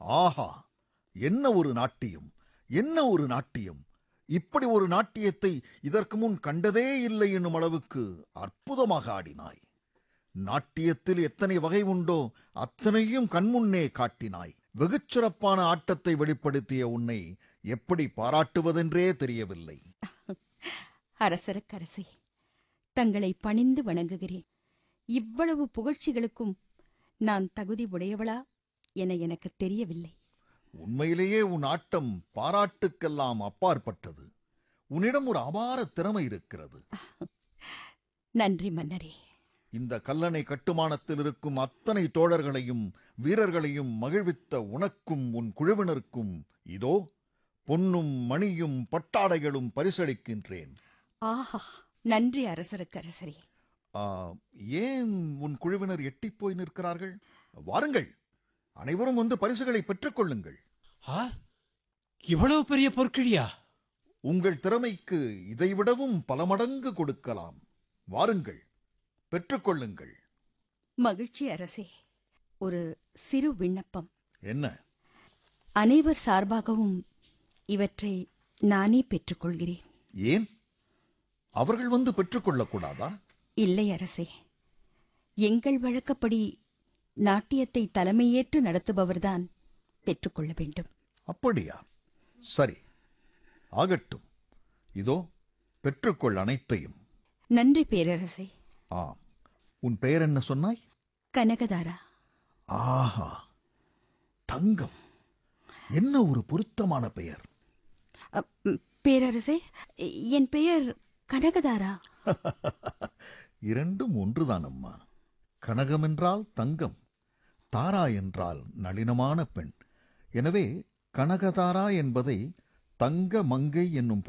ஆஹா என்ன ஒரு நாட்டியம் என்ன ஒரு நாட்டியம் இப்படி ஒரு நாட்டியத்தை இதற்கு முன் கண்டதே இல்லை என்னும் அளவுக்கு அற்புதமாக ஆடினாய் நாட்டியத்தில் எத்தனை வகை உண்டோ அத்தனையும் கண்முன்னே காட்டினாய் வெகுச் சிறப்பான ஆட்டத்தை வெளிப்படுத்திய உன்னை எப்படி பாராட்டுவதென்றே தெரியவில்லை அரசரக்கரசே தங்களை பணிந்து வணங்குகிறேன் இவ்வளவு புகழ்ச்சிகளுக்கும் நான் தகுதி உடையவளா என எனக்கு தெரியவில்லை உண்மையிலேயே உன் ஆட்டம் பாராட்டுக்கெல்லாம் அப்பாற்பட்டது உன்னிடம் ஒரு அபார திறமை இருக்கிறது நன்றி மன்னரே இந்த கல்லணை கட்டுமானத்தில் இருக்கும் அத்தனை தோழர்களையும் வீரர்களையும் மகிழ்வித்த உனக்கும் உன் குழுவினருக்கும் இதோ பொன்னும் மணியும் பட்டாடைகளும் பரிசளிக்கின்றேன் ஆஹா நன்றி அரசருக்கரசரே ஆ, ஏன் உன் குழுவினர் எட்டிப் போய் நிற்கிறார்கள் வாருங்கள் அனைவரும் வந்து பரிசுகளை பெற்றுக்கொள்ளுங்கள் ஆ இவ்வளவு பெரிய பொற்கிழியா உங்கள் திறமைக்கு இதைவிடவும் பல மடங்கு கொடுக்கலாம் வாருங்கள் பெற்றுக்கொள்ளுங்கள் மகிழ்ச்சி அரசே ஒரு சிறு விண்ணப்பம் என்ன அனைவர் சார்பாகவும் இவற்றை நானே பெற்றுக்கொள்கிறேன் ஏன் அவர்கள் வந்து பெற்றுக்கொள்ளக்கூடாதா இல்லை அரசே எங்கள் வழக்கப்படி நாட்டியத்தை தலைமையேற்று நடத்துபவர்தான் பெற்றுக்கொள்ள வேண்டும் அப்படியா சரி ஆகட்டும் இதோ பெற்றுக்கொள் அனைத்தையும் நன்றி பேரரசே ஆம் உன் பெயர் என்ன சொன்னாய் கனகதாரா ஆஹா தங்கம் என்ன ஒரு பொருத்தமான பெயர் அ, ம், பேரரசே என் பெயர் கனகதாரா இரண்டும் ஒன்றுதான் அம்மா கனகம் என்றால் தங்கம் தாரா என்றால் நளினமான பெண் எனவே கனகதாரா என்பதை தங்க மங்கை என்னும்